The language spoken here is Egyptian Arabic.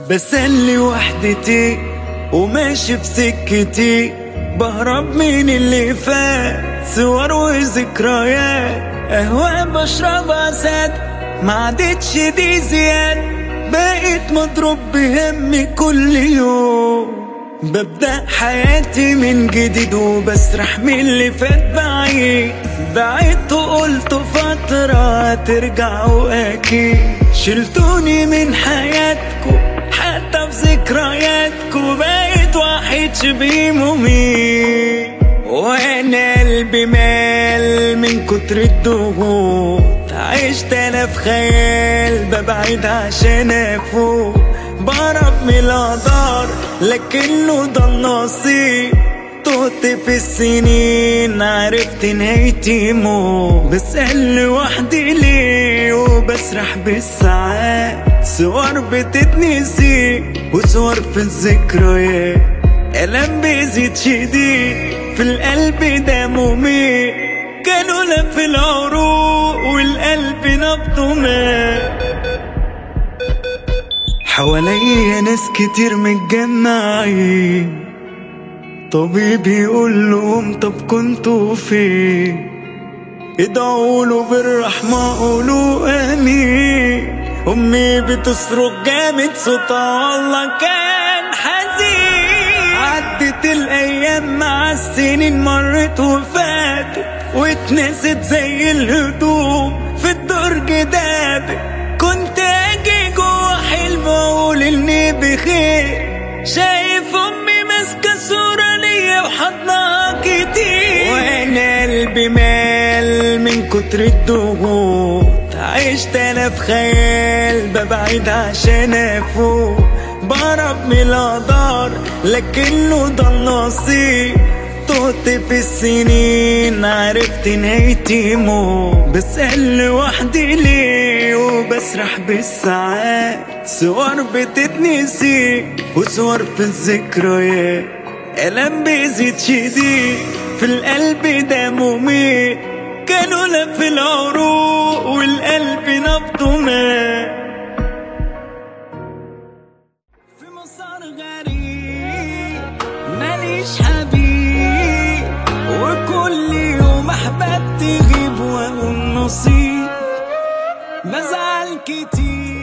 بسلي وحدتي وماشي في سكتي بهرب من اللي فات صور وذكريات قهوة بشربها ساد ما عادتش دي زياد بقيت مضروب بهمي كل يوم ببدأ حياتي من جديد وبسرح من اللي فات بعيد بعدت وقلت فترة ترجعوا أكيد شلتوني من حياتكم حتى في ذكرياتكم بقيت واحد شبيه مميت وانا قلبي مال من كتر الضغوط عشت انا في خيال ببعد عشان افوق بهرب من القدر لكنه ده النصيب تهت في السنين عرفت نهايتي موت بسأل لوحدي ليه وبسرح بالساعات صور بتتنسي وصور في الذكريات ألم بيزيد شديد في القلب ده مميت كانوا لف العروق والقلب نبضه مات حواليا ناس كتير متجمعين طبيب يقول لهم طب كنتوا فين ادعوا له بالرحمة قولوا امين امي بتصرخ جامد صوتها والله كان حزين عدت الايام مع السنين مرت وفاتت واتنست زي الهدوم في الدرج دابت كنت اجي جوا حلم اقول اني بخير شايف امي ماسكه صوره ليا وحضنها كتير وانا قلبي مال من كتر الضغوط عشت انا في خيال ببعد عشان افوق بهرب من القدر لكنه ده النصيب تهت في السنين عرفت نهايتي موت بسأل لوحدي ليه وبسرح بالساعات صور بتتنسي وصور في الذكريات ألم بيزيد شديد في القلب ده مميت كانوا لف العروق والقلب نبضه مات في مسار غريب ماليش حبيب وكل يوم احباب تغيب واقول نصيب بزعل كتير